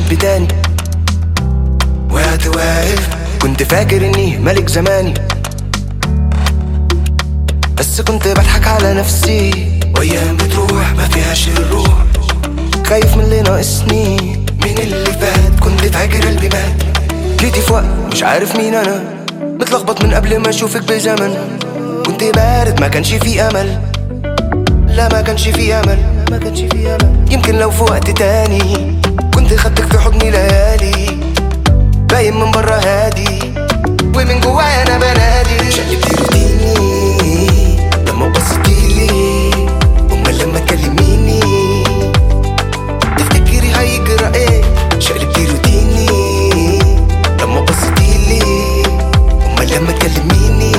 حب تاني وقعت واقف كنت فاكر اني ملك زماني بس كنت بضحك على نفسي وايام بتروح ما فيهاش الروح خايف من اللي ناقصني من اللي فات كنت فاكر قلبي مات جيتي في وقت مش عارف مين انا متلخبط من قبل ما اشوفك بزمن كنت بارد ما كانش في امل لا ما كانش في امل ما كانش في امل يمكن لو في وقت تاني كنت خدتك في حضني ليالي باين من بره هادي ومن جوايا انا بنادي شقلبتي روتيني لما بصيتيلي امال لما تكلميني تفتكري هيجرى ايه شقلبتي روتيني لما بصيتيلي امال لما تكلميني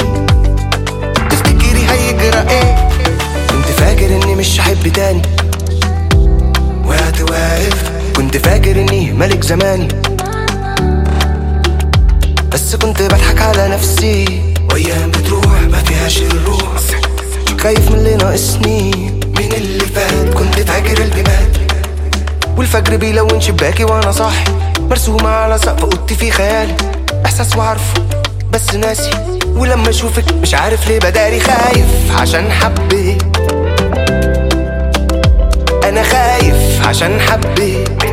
تفتكري هيجرى ايه كنت فاكر اني مش هحب تاني وقعت واقف كنت فاكر اني ملك زماني بس كنت بضحك على نفسي وايام بتروح ما فيهاش الروح خايف من اللي ناقصني من اللي فات كنت فاكر قلبي مات والفجر بيلون شباكي وانا صاحي مرسومة على سقف اوضتي في خيالي احساس وعارفه بس ناسي ولما اشوفك مش عارف ليه بداري خايف عشان حبيت انا خايف عشان حبيت